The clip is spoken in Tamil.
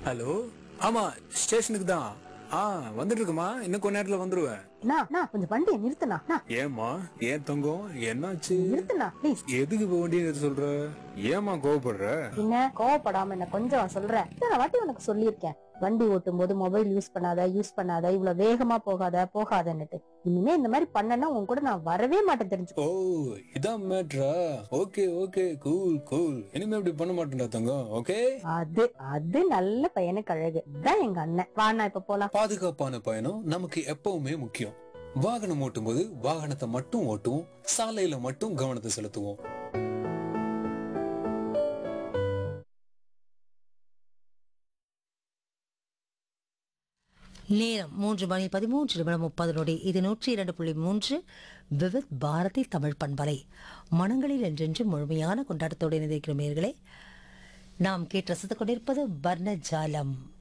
ஹலோ ஆமா ஸ்டேஷனுக்கு தான் ஆ வந்துட்டு இருக்குமா இன்னும் கொஞ்ச நேரத்துல வந்துருவேன் அண்ணா அண்ணா கொஞ்சம் வண்டியை நிறுத்துண்ணா அண்ணா ஏமா ஏன் தங்கம் என்னாச்சு நிறுத்துண்ணா ப்ளீஸ் எதுக்கு இப்ப வண்டியை நிறுத்த சொல்ற ஏமா கோவப்படுற என்ன கோவப்படாம என்ன கொஞ்சம் சொல்றேன் இத்தனை வாட்டி உனக்கு சொல்லியிருக்கேன் வண்டி ஓட்டும் போது மொபைல் யூஸ் பண்ணாத யூஸ் பண்ணாத இவ்வளவு வேகமா போகாத போகாதன்னுட்டு இனிமே இந்த மாதிரி பண்ணனா உன் கூட நான் வரவே மாட்டேன் தெரிஞ்சுக்கோ ஓ இதான் மேட்ரா ஓகே ஓகே கூல் கூல் இனிமே இப்படி பண்ண மாட்டேன்டா தங்கம் ஓகே அது அது நல்ல பையனுக்கு அழகு இதான் எங்க அண்ணன் வாண்ணா இப்ப போலாம் பாதுகாப்பான பயணம் நமக்கு எப்பவுமே முக்கியம் வாகனம் ஓட்டும்போது வாகனத்தை மட்டும் ஓட்டுவோம் சாலையில மட்டும் கவனத்தை செலுத்துவோம் நேரம் மூன்று மணி பதிமூன்று நிமிடம் முப்பது நொடி இது நூற்றி இரண்டு புள்ளி மூன்று விவித் பாரதி தமிழ் பண்பலை மனங்களில் என்றென்று முழுமையான கொண்டாட்டத்தோடு இணைந்திருக்கிறோம் நேயர்களே நாம் கேட்டு ரசித்துக் கொண்டிருப்பது வர்ணஜாலம்